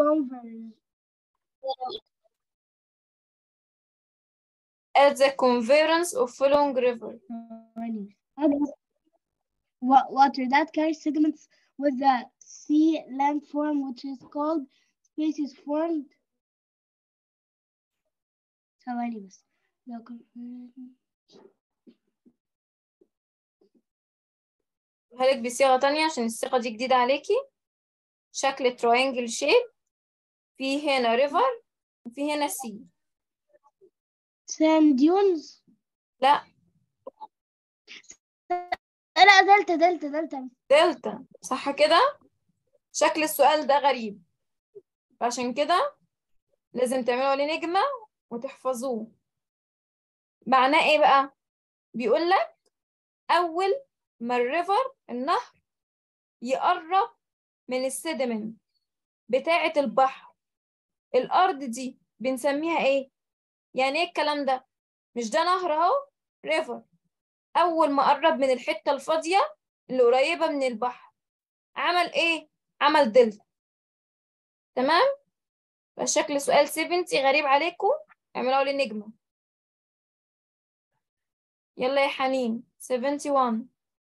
converge at the convergence of following river What water that carries sediments with the sea landform which is called species formed ثواني بس The convergence- هلك بصيغة تانية عشان الصيغة دي جديدة عليكي شكل triangle shape في هنا river وفي هنا sea sand dunes لا لا دلتا دلتا دلتا دلتا صح كده شكل السؤال ده غريب فعشان كده لازم تعملوا عليه نجمة وتحفظوه معناه ايه بقى بيقول لك اول ما الريفر النهر يقرب من السيدمنت بتاعة البحر الارض دي بنسميها ايه يعني ايه الكلام ده مش ده نهر اهو ريفر اول ما قرب من الحتة الفاضية اللي قريبة من البحر عمل ايه عمل دلتا تمام فشكل سؤال 70 غريب عليكم اعملوا لي نجمة يلا يا حنين 71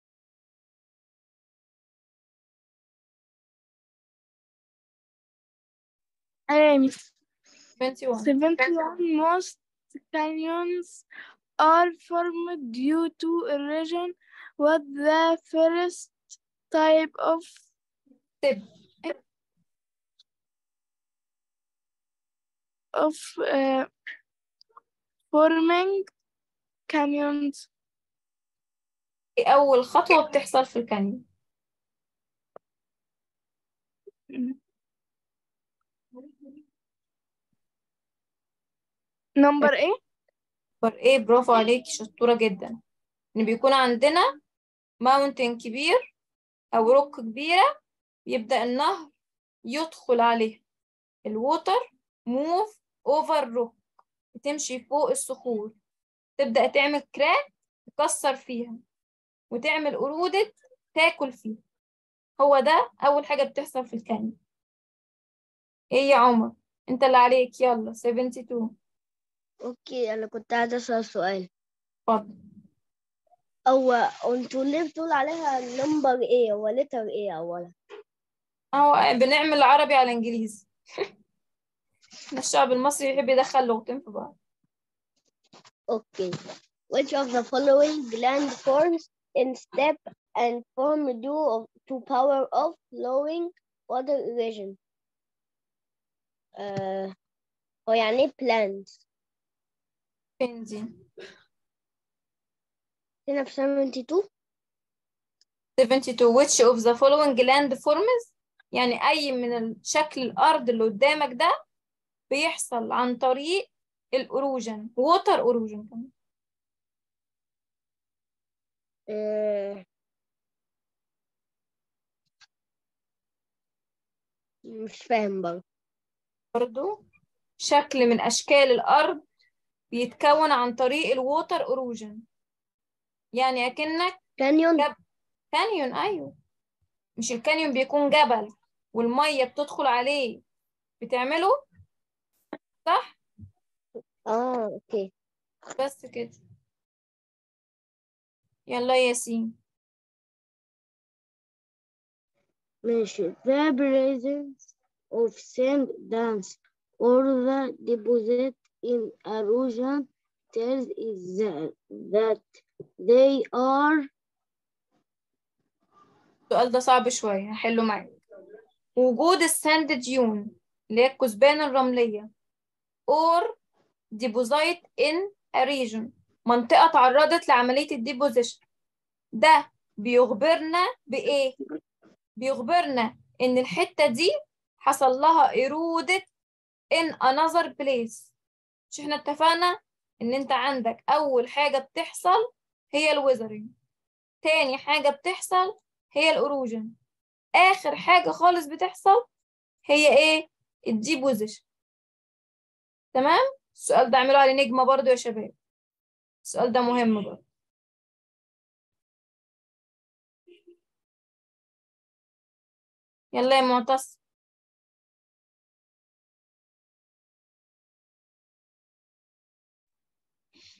أيوة 71 71 most canyons are formed due to erosion with the first type of تب of uh, forming canyons إيه أول خطوة بتحصل في الكانيون number ايه بر ايه برافو عليكي شطورة جدا ان بيكون عندنا ماونتن كبير او روك كبيرة يبدأ النهر يدخل عليها الووتر موف اوفر روك بتمشي فوق الصخور تبدأ تعمل كراك تكسر فيها وتعمل قرودة تاكل فيها هو ده أول حاجة بتحصل في الكانيون ايه يا عمر انت اللي عليك يلا 72 اوكي انا كنت عايزه اسال سؤال اتفضل هو انتوا ليه بتقول عليها نمبر ايه هو لتر ايه اولا اهو بنعمل عربي على انجليزي احنا الشعب المصري يحب يدخل لغتين في بعض اوكي which of the following land forms in step and form due of, to power of flowing water erosion آه هو يعني ايه plants فين دي هنا في 72 72 which of the following land forms يعني أي من الشكل الأرض اللي قدامك ده بيحصل عن طريق الأروجن water erosion كمان آه مش فاهم برضه برضو شكل من أشكال الأرض بيتكون عن طريق الووتر اروجن يعني أكنك كانيون جب- كانيون أيوه مش الكانيون بيكون جبل والمية بتدخل عليه بتعمله صح اه اوكي بس كده يلا يا ياسين ماشي the presence of sand dunes or the deposit in erosion tells is that, that they are السؤال ده صعب شوية هحله معاك وجود الساند ديون اللي هي الكثبان الرملية or deposit in a region منطقة تعرضت لعملية الديبوزيشن ده بيخبرنا بإيه؟ بيخبرنا إن الحتة دي حصل لها إرودة in another place مش احنا اتفقنا إن أنت عندك أول حاجة بتحصل هي الويذرنج تاني حاجة بتحصل هي الأروجن آخر حاجة خالص بتحصل هي إيه؟ الديبوزيشن تمام؟ السؤال ده اعملوا عليه نجمة برضو يا شباب السؤال ده مهم برضو يلا يا معتصم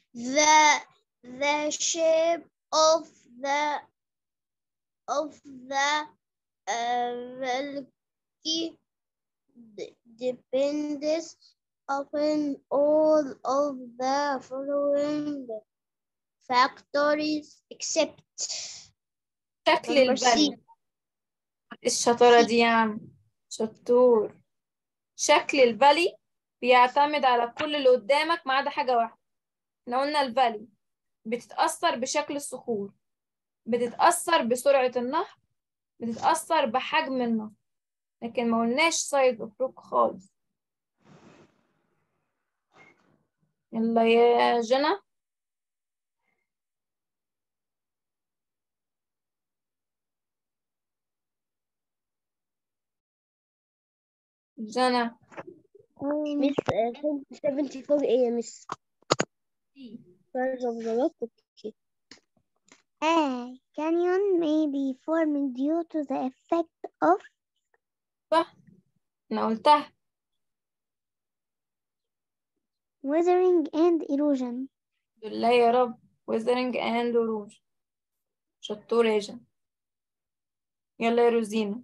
the the shape of the of the uh, Velki d- depends upon all of the following factors except شكل number C. الفالي الشطارة دي يا عم شطور شكل الفالي بيعتمد على كل اللي قدامك ما عدا حاجة واحدة احنا قلنا الفالي بتتأثر بشكل الصخور بتتأثر بسرعة النهر بتتأثر بحجم النهر لكن ما قلناش سايد اوف روك خالص يلا يا جنى جنى Miss uh, 74 a Miss Stars of the Rock okay. A canyon may be formed due to the effect of صح انا قلتها weathering and erosion. بالله يا رب weathering and erosion شطور يا جنى يلا يا روزينا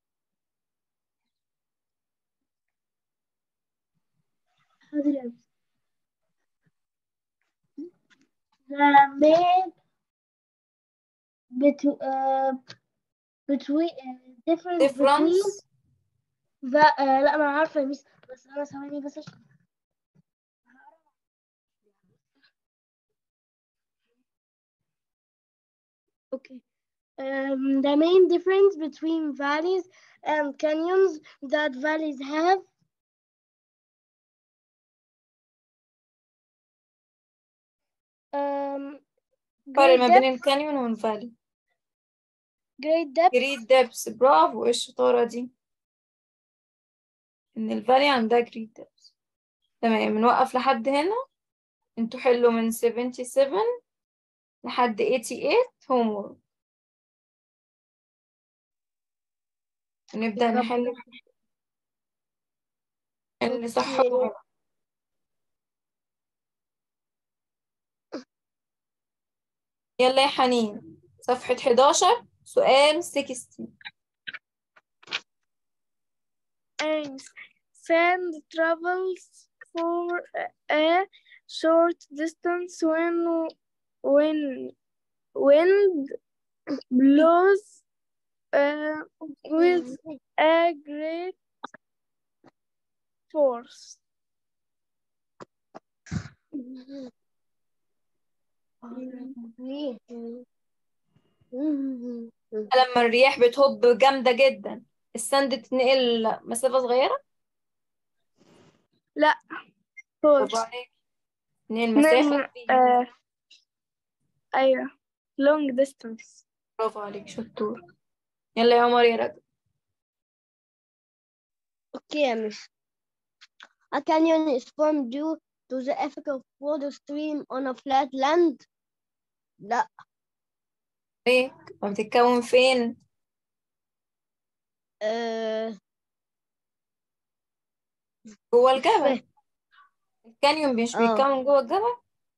حاضر يا مس. The main between uh, between uh, difference between difference the uh, لا ما أنا عارفة يا مس بس أنا ثواني بس عشان Okay. Um, the main difference between valleys and canyons that valleys have um, فرق great ما بين depth, الكانيون والفالي great depth, جريت ديبس برافو ايه الشطارة دي ان الفالي عندها جريت ديبس تمام نوقف لحد هنا انتوا حلوا من 77 لحد 88 homework نبدأ يا رب. نحل اللي صح أوكي. وغلط يلا يا حنين صفحة 11 سؤال 16 and sand travels for a short distance when when wind blows uh, with a great force. لما الرياح بتهب جامدة جدا السند تنقل مسافة صغيرة برافو Force. عليك تنقل مسافة نعم، كبيرة آه، أيوة long distance. برافو عليك شطور يلا يا عمر يا رجل Okay, Miss. A canyon is formed due to the effect of water stream on a flat land. لا عليك بتتكون فين آه جوه الجبل الكانيون مش آه. بيتكون جوه الجبل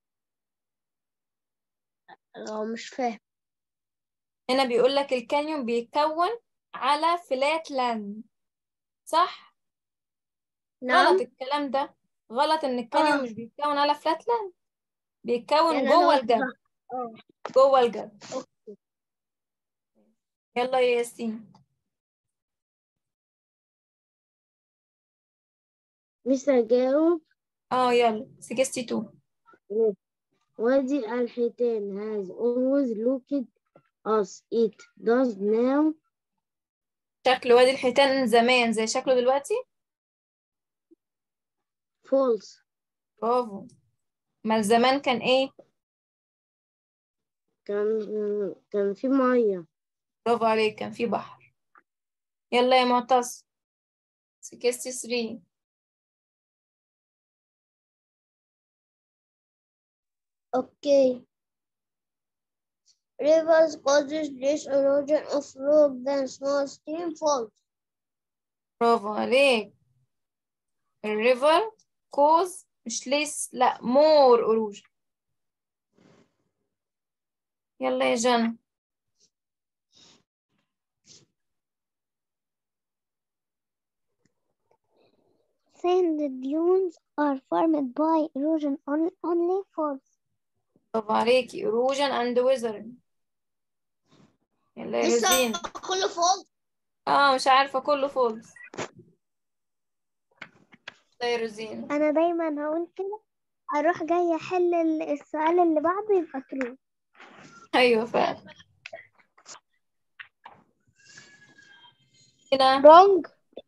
آه، مش فاهم هنا بيقول لك الكانيون بيتكون على فلات لاند صح نعم غلط الكلام ده غلط ان الكانيون آه. مش بيتكون على فلات لاند بيتكون يعني أنا جوه قلت الجبل صح. آه. جوه الجبل أوكي. يلا يا ياسين مس أجاوب اه يلا 62 وادي الحيتان has always looked us it does now شكل وادي الحيتان زمان زي شكله دلوقتي false برافو ما زمان كان ايه كان كان في مية برافو عليك كان في بحر يلا يا معتصم 63 Okay. Rivers causes less erosion of rock than small stream falls. برافو عليك الريفر كوز مش ليس لا مور اروجن يلا يا جنى Sand dunes are formed by erosion on, only falls. برافو عليكي erosion and weathering يلا يا لسه روزين كله فوق اه مش عارفة كله فولس يلا يا روزين أنا دايما هقول كده أروح جاية أحل ال- السؤال اللي بعده يبقى true ايوه فعلا هنا wrong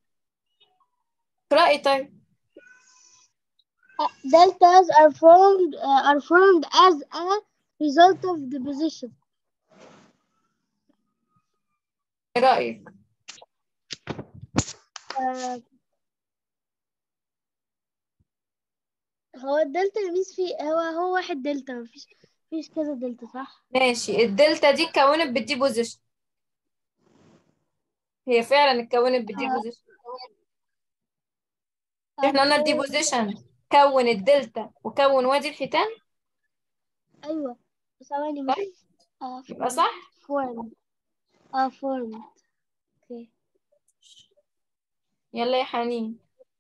اقرأي طيب deltas are formed uh, are formed as a result of deposition ايه رأيك آه، هو الدلتا يميز فيه هو هو واحد دلتا مفيش مفيش كذا دلتا صح؟ ماشي الدلتا دي اتكونت بالديبوزيشن هي فعلا اتكونت بالديبوزيشن احنا قلنا الديبوزيشن كون الدلتا وكون وادي الحيتان ايوه ثواني بس اه يبقى صح فورم اه فورم اوكي يلا يا حنين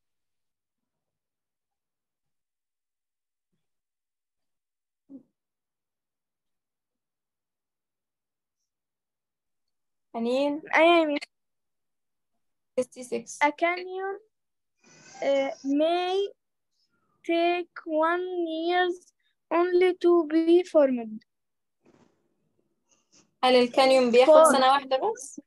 حنين I am 66 a canyon uh, may take one years only to be formed. هل الكانيون بياخد فور. سنة واحدة بس؟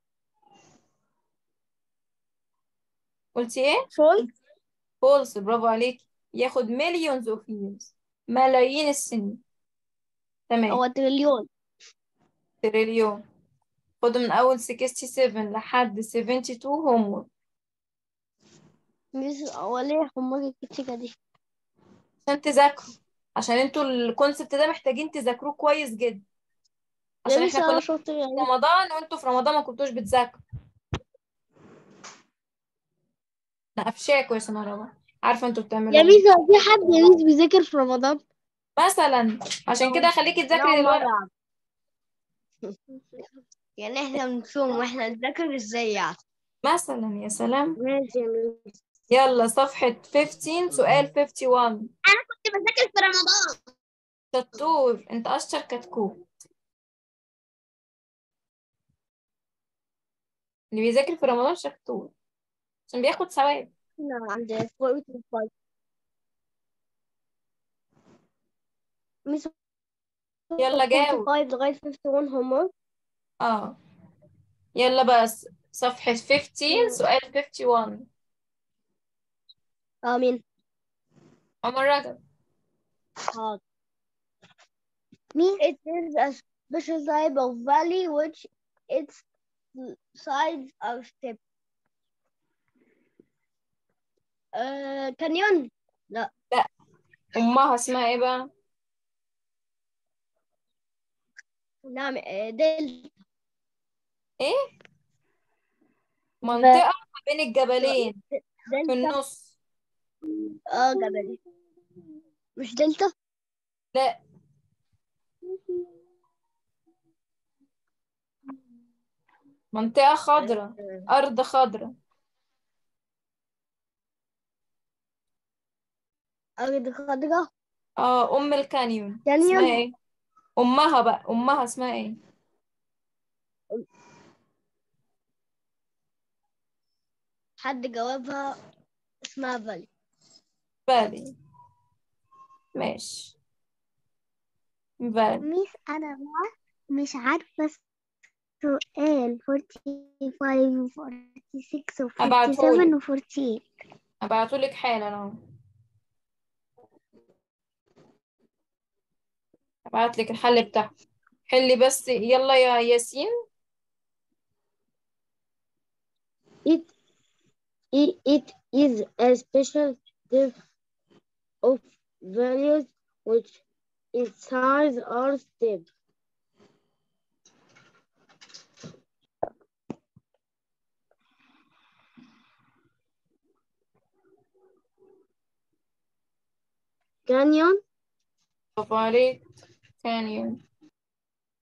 قلتي ايه؟ False. فولس برافو عليك ياخد millions of years ملايين السنين تمام هو تريليون تريليون خدوا من أول 67 لحد 72 homework مش هو ليه حمار الكتيرة دي عشان تذاكروا عشان انتوا الكونسبت ده محتاجين تذاكروه كويس جدا عشان يا احنا ميس كنا أنا في شاطر يعني رمضان وانتوا في رمضان ما كنتوش بتذاكروا انا قفشاكوا يا سنة رابعة عارفة انتوا بتعملوا يا ايه ميس هو في حد يا ميس بيذاكر في رمضان؟ مثلا عشان كده خليكي تذاكري دلوقتي يعني احنا بنصوم واحنا نذاكر ازاي يعني مثلا يا سلام ماشي يا ميس يلا صفحة 15 سؤال 51 كنت بذاكر في رمضان شطور انت اشطر كتكوت اللي بيذاكر في رمضان شطور عشان بياخد ثواب احنا عند 45 ميس يلا جاوب 45 لغاية 51 هومورك اه يلا بس صفحة 15 سؤال 51 آمين عمر رجب حاضر Me, It is a special type of valley which its sides are steep. Uh, canyon. أمها اسمها ايه بقى؟ نعم آه، دلتا ايه؟ منطقة ما بين الجبلين في دلتا النص اه جبل مش دلتا لا منطقة خضراء أرض خضراء أرض خضراء اه أم الكانيون كانيون. اسمها ايه؟ أمها بقى أمها اسمها ايه؟ حد جوابها اسمها فالي بالي ماشي بالي ميس أنا بقى مش عارفة سؤال 45 و 46 و هبعتهولك. 47 و 48 هبعتهولك حالا اهو هبعتلك الحل بتاعه حلي بس يلا يا ياسين It, it, it is a special type of values which its size are steep. Canyon, برافو عليك كانيون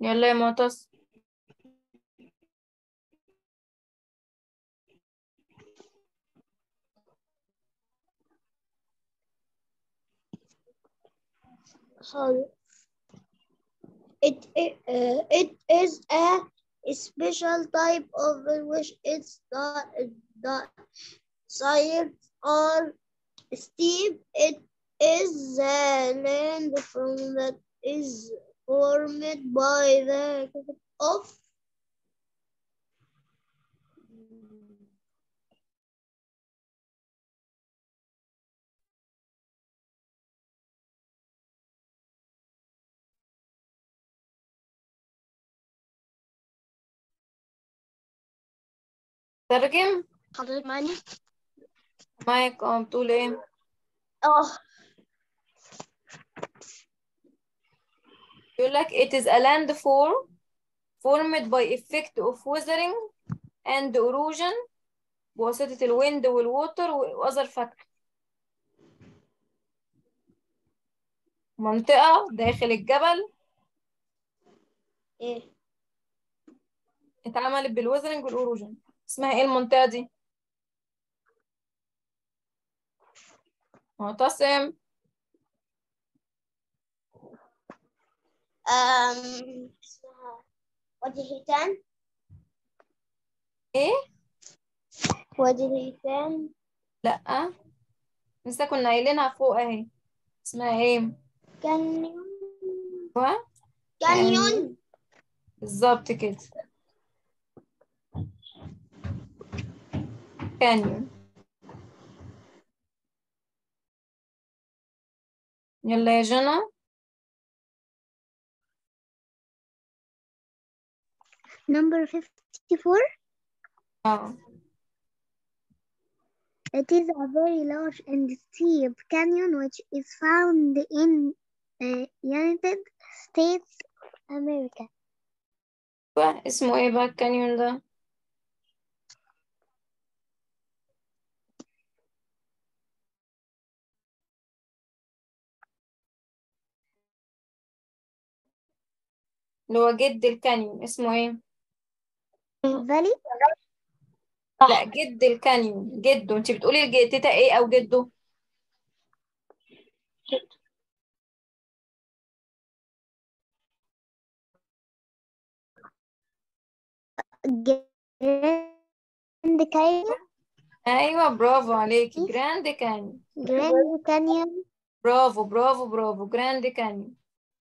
يلا يا معتصم Sorry. It, it, uh, it is a special type of which its the, the sides are steep. It is the land from that is formed by the of ترجم حضرتك معايا؟ معاك اه بتقول ايه اه يقول لك it is a landform formed by effect of weathering and erosion بواسطة الويند والووتر وأذر فاكتور منطقة داخل الجبل ايه اتعملت بالويذرنج والإيروجن اسمها ايه المنطقة دي؟ معتصم أم اسمها وادي الهيتان ايه؟ وادي الهيتان لأ لسه كنا قايلينها فوق اهي اسمها ايه؟ كانيون ايوه كانيون بالظبط كده كانيون يلا يا جنى Number 54. اه It is a very large and steep canyon which is found in uh, United States of America. بقى اسمه ايه بقى الكانيون ده؟ اللي هو جد الكانيون اسمه ايه؟ Valley لا جد الكانيون جده انت بتقولي الج- تيتا ايه او جده؟ Grand Canyon ايوه برافو عليكي جراند كانيون Grand Canyon برافو برافو برافو جراند كانيون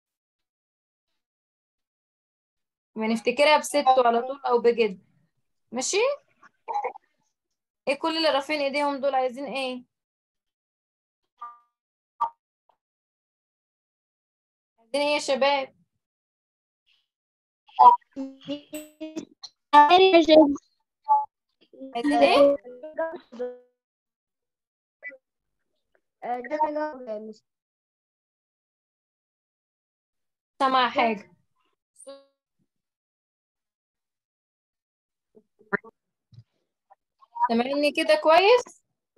بنفتكرها بسته على طول او بجد ماشي ايه كل اللي رافعين ايديهم دول عايزين ايه عايزين ايه يا شباب عايزين ايه آه، ده أنا جاوب يا مس. سمع حاجة سامعني كده كويس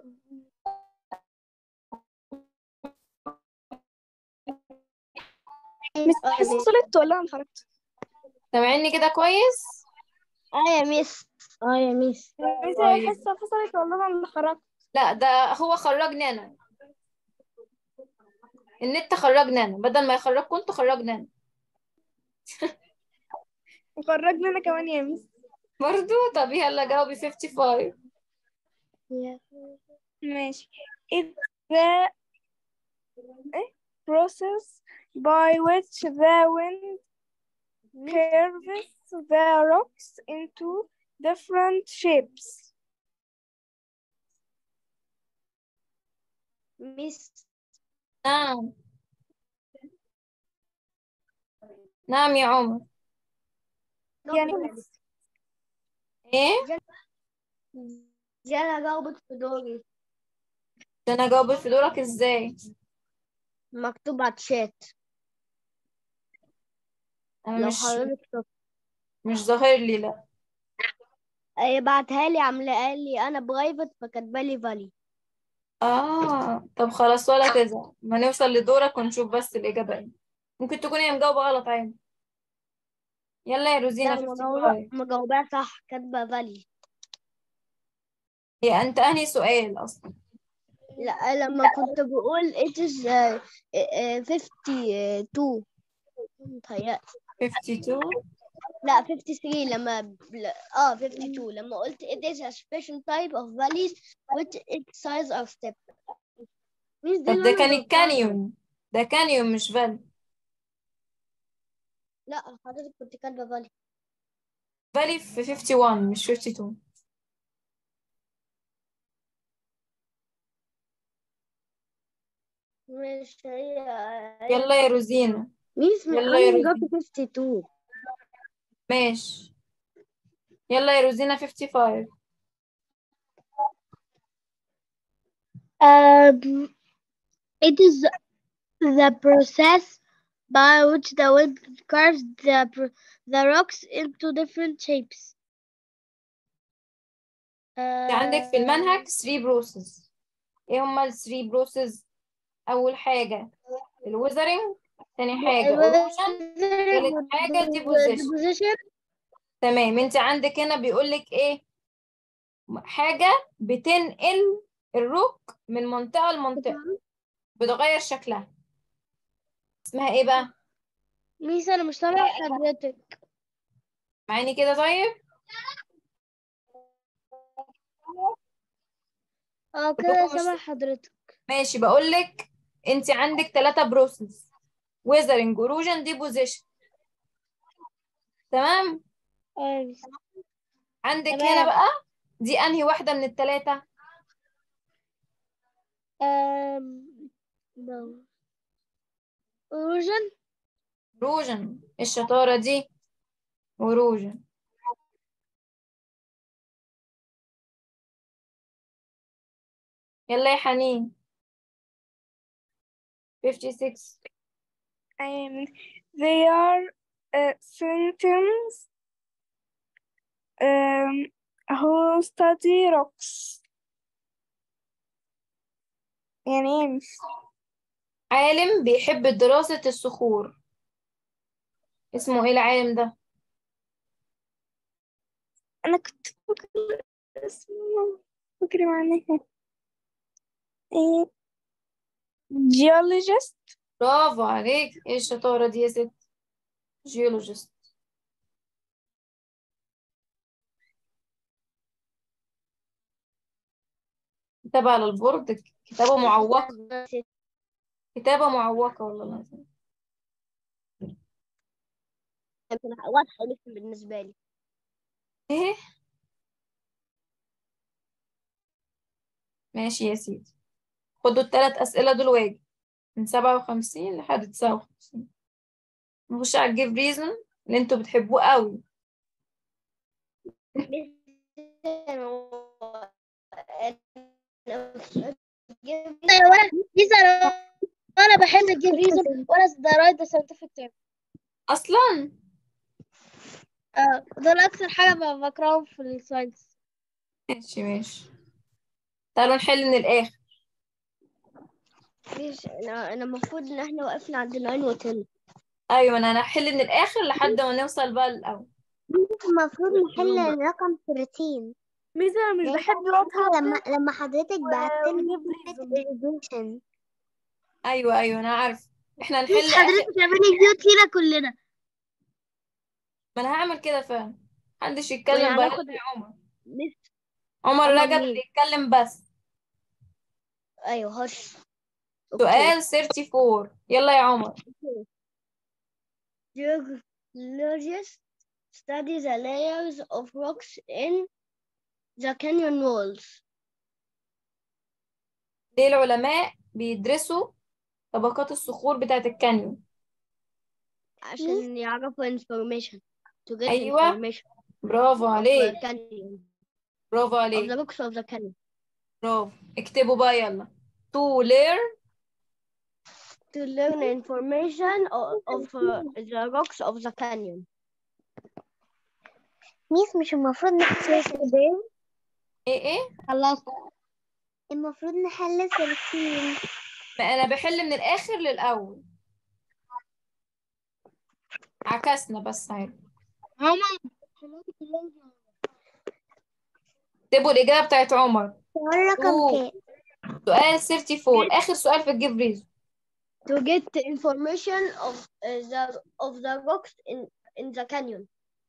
مس الحصة فصلت ولا أنا خرجت؟ سامعني كده كويس اه يا مس اه يا ميس مس طيب. الحصة فصلت ولا أنا اللي خرجت؟ لا ده هو خرجني انا النت خرجني انا بدل ما يخرجكم انتوا خرجني انا وخرجنا أنا كمان يا مس برضو طب يلا جاوبي 55 ماشي It's the إيه؟ process by which the wind curves the rocks into different shapes. مس نعم نعم يا عمر يعني ايه دي أنا جاوبت في دوري ده انا جاوبت في دورك ازاي مكتوب على الشات انا لو مش حضرتك شفت مش ظاهر لي لا أي بعتها لي عاملة قال لي أنا برايفت فكاتبة لي فالي اه طب خلاص ولا تزعل ما نوصل لدورك ونشوف بس الاجابه ايه ممكن تكوني هي مجاوبه غلط عادي يلا يا لا روزينا مجاوبة 55 مجاوبة صح كاتبة فالي هي انت انهي سؤال اصلا لا لما كنت بقول it is uh, uh, 52 متهيألي 52 لا 53 لما بل... اه 52 لما قلت it is a special type of valleys which its size are step مش دي طب اللي ده أنا كان جاوبتها. الكانيون ده كانيون مش فالي لا حضرتك كنت كاتبة فالي فالي في 51 مش 52 مش هي يلا يا روزينا ميس يلا يا أنا روزينا. جبت 52 ماشي يلا يا روزينا 55 Um, it is the process by which the wind carves the, pr- the rocks into different shapes. انت عندك في المنهج 3 بروسيس ايه هما ال 3 بروسيس اول حاجة الويزرنج تاني حاجة اروجن تالت حاجة deposition. deposition. تمام انت عندك هنا بيقول لك ايه حاجة بتنقل الروك من منطقة لمنطقة بتغير شكلها اسمها ايه بقى ميس أنا مش سامعة حضرتك. معاني كده طيب اه كلكم كده مش- سامعة حضرتك. ماشي بقول لك انت عندك ثلاثة بروسيس ويزرنج اروجن ديبوزيشن تمام اه يا ميس. عندك تمام. هنا بقى دي انهي واحدة من الثلاثة Um, no. Erosion. روجن الشطارة دي وروجن يلا يا حنين 56 Um, they are uh, symptoms um, who study rocks. يعني ايه مش عالم بيحب دراسة الصخور اسمه ايه العالم ده أنا كنت فاكرة اسمه فاكرة معناها ايه geologist برافو عليك ايه الشطارة دي يا ست جيولوجيست كتابة على البورد كتابة معوقة كتابة معوقة والله العظيم واضحة جدا بالنسبة لي ايه ماشي يا سيدي خدوا الثلاث أسئلة دول واجب من سبعة وخمسين لحد تسعة وخمسين نخش على الجيف ريزون اللي انتوا بتحبوه قوي وانا ميس أنا أنا بحب الجيف ريزون وأنا رايت ذا scientific term. أصلا آه دول أكثر حاجة ب- بكرههم في الساينس. ماشي ماشي تعالوا نحل من الآخر ليش انا انا المفروض ان احنا وقفنا عند 9 و 10 أيوة أنا هحل من الآخر لحد ما نوصل بقى للأول المفروض نحل الرقم 13 ميس أنا مش يعني بحب وقتها لما لما حضرتك بعتلي وجيب irrigation أيوة أيوة أنا عارف احنا هنحل ميس آخر حضرتك اعملي ميوت لينا كلنا. ما أنا هعمل كده فعلا محدش يتكلم ويعني بقى هناخد- إلا يا عمر مس عمر عمر رجب مين؟ اللي يتكلم بس ايوه هش سؤال 34 يلا يا عمر Geologists study the layers of rocks in the canyon walls. ليه العلماء بيدرسوا طبقات الصخور بتاعت الكانيون عشان يعرفوا information. To get أيوة. information برافو of عليك the canyon. برافو Of عليك the rocks of the canyon. برافو اكتبوا بقى يلا to learn To learn information of, of uh, the rocks of the canyon. ميس مش المفروض نحل ايه ايه خلصت. المفروض نحل 13 ما انا بحل من الاخر للاول عكسنا بس عادي عمر اكتبوا الإجابة بتاعت عمر سؤال رقم أوه. كام سؤال 34 آخر سؤال في الجيف ريزو To get the information of uh, the of the rocks in in the canyon.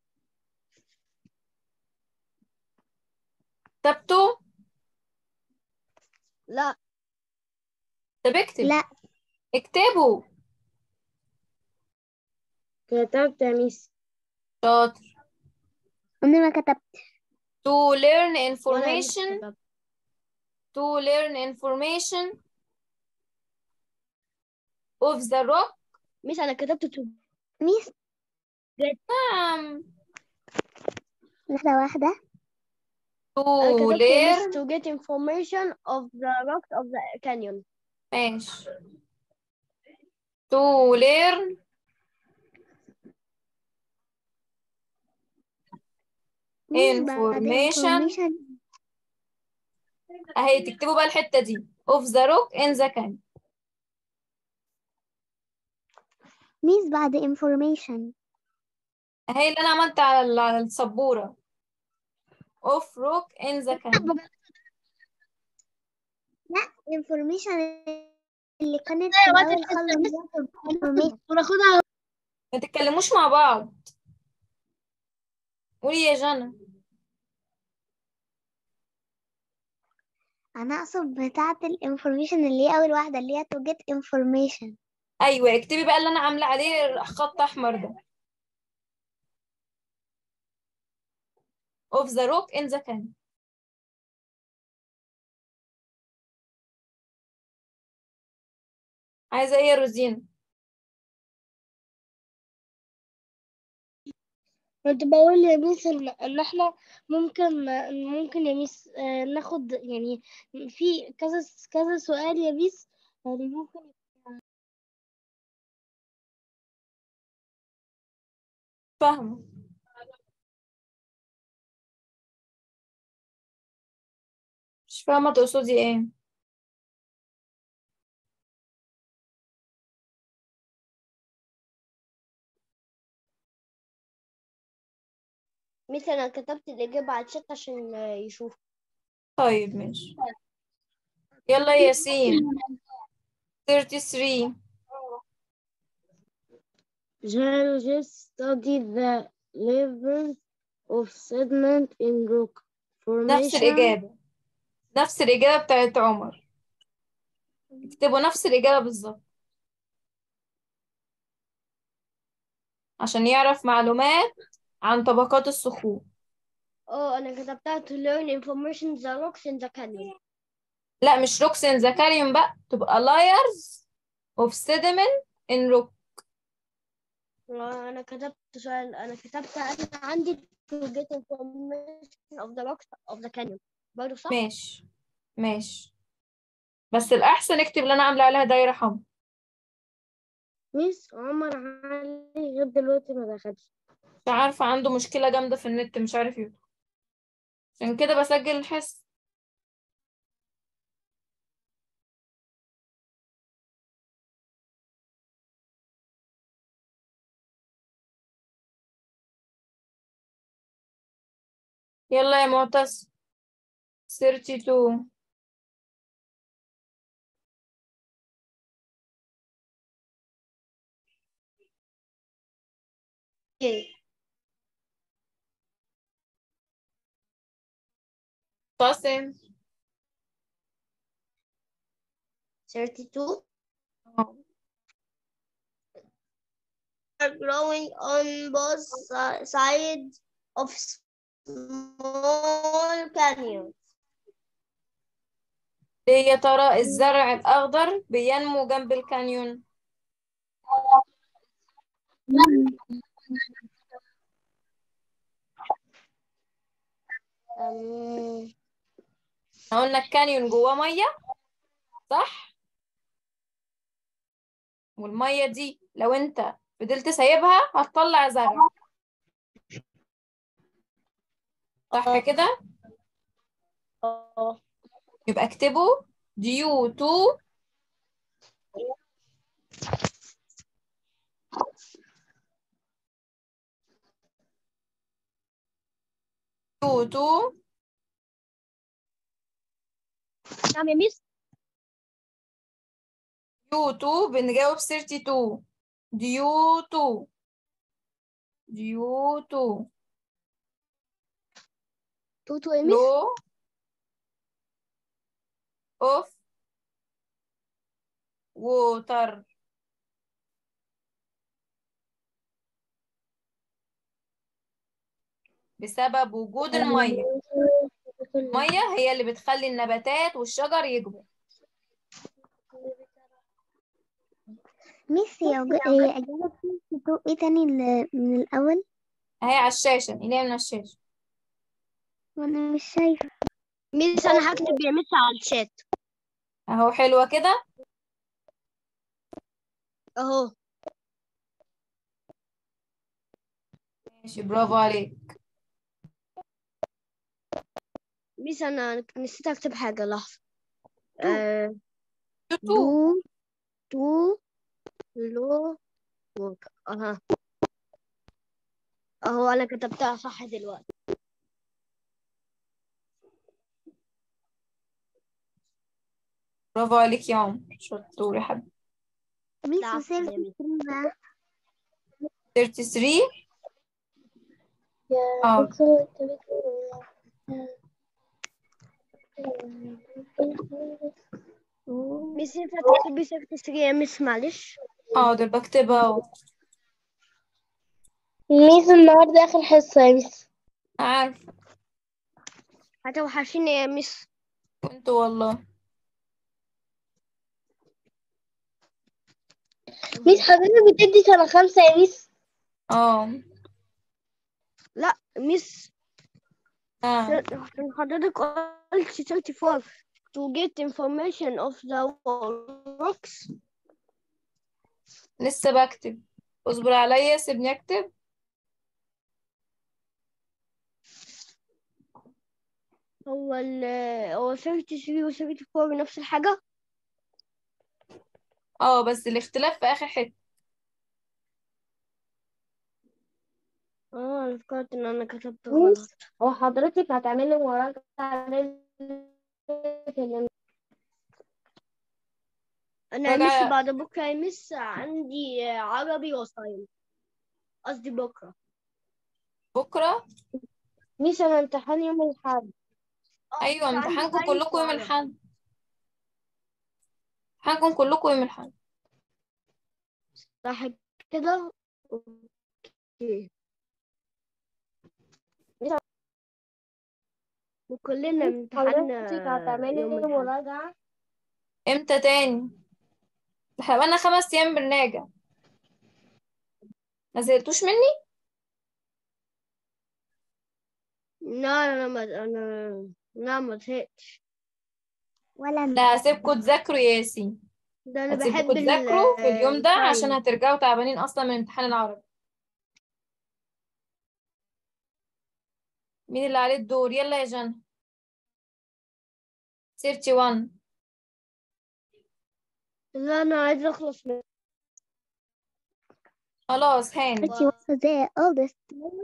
كتبتوا لا طب اكتب لا اكتبوا كتبت يا ميس شاطر عمري ما كتبت to learn ولا information لسه to learn information of the rock ميس انا كتبت to ميس نعم واحدة واحدة to انا كتبت learn miss to get information of the rocks of the canyon. ماشي to learn ميس بعد Information. information اهي تكتبوا بقى الحتة دي of the rock in the canyon ميس بعد information اهي اللي انا عملت على ال- على السبورة of rock in the canyon information اللي كانت في أيوة، الأول تحس خالص بس- دي information. وناخدها ما تتكلموش مع بعض قولي يا جنى أنا أقصد بتاعة الانفورميشن اللي هي أول واحدة اللي هي to get information ايوه اكتبي بقى اللي انا عامله عليه خط احمر ده of the rock in the canyon عايزه ايه يا روزينا كنت بقول يا ميس إن إن إحنا ممكن ممكن يا ميس آه، ناخد يعني في كذا كذا سؤال يا ميس يعني ممكن فاهمه مش فاهمه تقصدي ايه ميس انا كتبت الإجابة على الشات عشان آه، يشوف. طيب ماشي يلا يا ياسين 33 Geologists study the levels of sediment in rock نفس formation الإجابة نفس الإجابة بتاعت عمر اكتبوا نفس الإجابة بالظبط عشان يعرف معلومات عن طبقات الصخور اه انا كتبتها to learn information the rocks in the canyon. لا مش rocks in the canyon بقى تبقى layers of sediment in rock آه، انا كتبت سؤال انا كتبت انا عندي to get information of the rocks of the canyon. برضه صح؟ ماشي ماشي بس الأحسن اكتب اللي أنا عاملة عليها دايرة حمراء ميس عمر علي لغاية دلوقتي ما دخلش مش عارفة عنده مشكلة جامدة في النت مش عارف يدخل عشان كده بسجل الحس يلا يا معتصم 32 Okay. قاسم 32 اه. are growing on both si- sides of small canyons. ليه يا ترى الزرع الأخضر بينمو جنب الكانيون Um, احنا قلنا الكانيون جواه مية صح والمية دي لو انت فضلت سايبها هتطلع زرع صح كده اه يبقى اكتبوا due to due to نعم يا ميس due to بنجاوب 32 due to due to توتو يا ميس flow of water بسبب وجود المية المية هي اللي بتخلي النباتات والشجر يكبر ميس هي وج- هي إجابة تو إيه تاني ال- من الأول اهي على الشاشة إليها من الشاشة وأنا مش شايفة ميس انا هكتب يا ميس على الشات اهو حلوة كده اهو ماشي برافو عليك ميس انا نسيت اكتب حاجة لحظة آه تو دو تو لو ورك اها اهو انا كتبتها صح دلوقتي برافو عليك يا عمر شطور يا حبيبي ميس العفو وسيرة يا ميس. بقى 33 اه ميس ينفع تكتبي سكرتيرية يا ميس معلش حاضر بكتبها اهو ميس النهاردة آخر حصة يا ميس عارفة هتوحشيني يا ميس كنت والله ميس حضرتك بتدي سنة خمسة يا ميس اه لا ميس اه عشان حضرتك قلت 34 to get information of the rocks لسه بكتب اصبر عليا سيبني اكتب هو ال هو 33 و 34 نفس الحاجة اه بس الاختلاف في اخر حتة اه انا فكرت ان انا كتبت ميس غلط هو حضرتك هتعملي مراجعة لل- انا يا ميس راجعة بعد بكرة يا ميس عندي عربي وساينس قصدي بكرة بكرة ميس انا امتحان يوم الأحد اه ايوه ميس عندي امتحانكم ساينس كلكم يوم وعربي الاحد امتحانكم كلكم يوم الاحد صح كده اوكي وكلنا امتحان حضرتك هتعملي يوم الأحد مراجعة امتى تاني احنا بقالنا خمس ايام بنراجع ما زهقتوش مني لا انا ما انا لا ما زهقتش ولا أنا لا هسيبكم تذاكروا يا ياسين ده انا هسيبكم بحب تذاكروا في اليوم ده عشان الساينس هترجعوا تعبانين اصلا من امتحان العربي مين اللي عليه الدور يلا يا جنى 31 لا انا عايزه اخلص من خلاص هاني But you were the oldest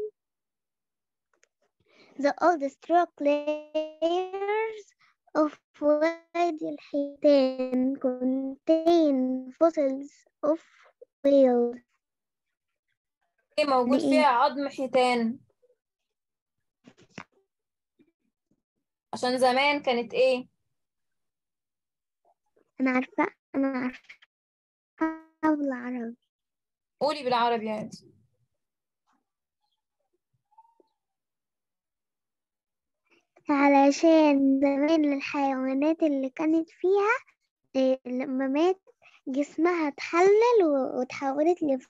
the oldest rock layers of وادي الحيتان contain fossils of whales ايه موجود لإيه؟ فيها عظم حيتان عشان زمان كانت ايه أنا عارفة أنا عارفة بالعربي قولي بالعربي عادي علشان زمان الحيوانات اللي كانت فيها إيه، لما مات جسمها اتحلل و- واتحولت ل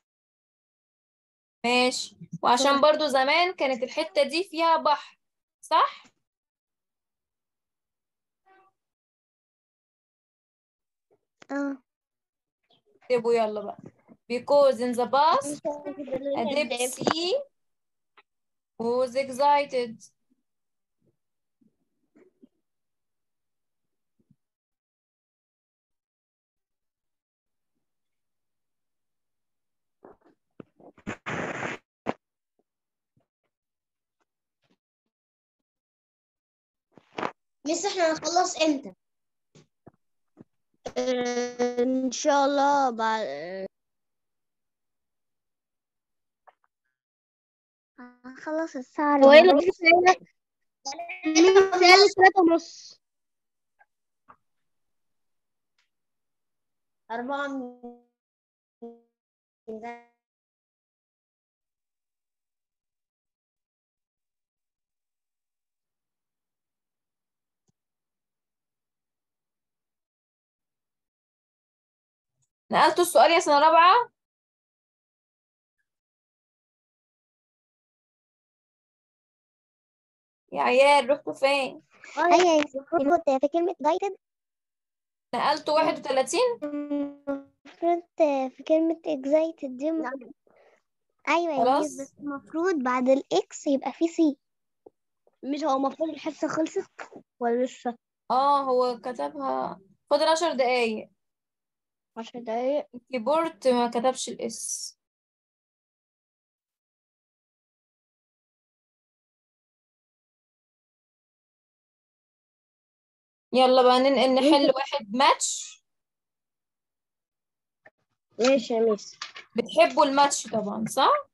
ماشي وعشان برضو زمان كانت الحتة دي فيها بحر صح اه اكتبوا يلا بقى because in the past مش عارفة a لنا deep ازاي sea was excited مس احنا هنخلص امتى؟ ان شاء الله بعد هنخلص الساعة هو ايه أربعة اللي بيسألنا مين سأل ثلاثة ونص أربعة نقلتوا السؤال يا سنة رابعة يا عيال رحتوا فين أيوة المفروض في كلمة دايتد نقلتوا 31 المفروض في كلمة excited دي المفروض- أيوة يا خلاص. ميس بس المفروض بعد الإكس يبقى في سي مش هو المفروض الحصة خلصت ولا لسه اه هو كتبها فاضل 10 دقايق عشر دقايق الكيبورد ما كتبش الاس يلا بقى ننقل نحل واحد ماتش ماشي يا ميس بتحبوا الماتش طبعا صح؟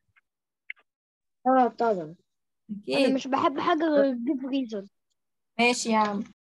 اه طبعا أكيد انا مش بحب حاجة غير الجيف ريزون ماشي يا عم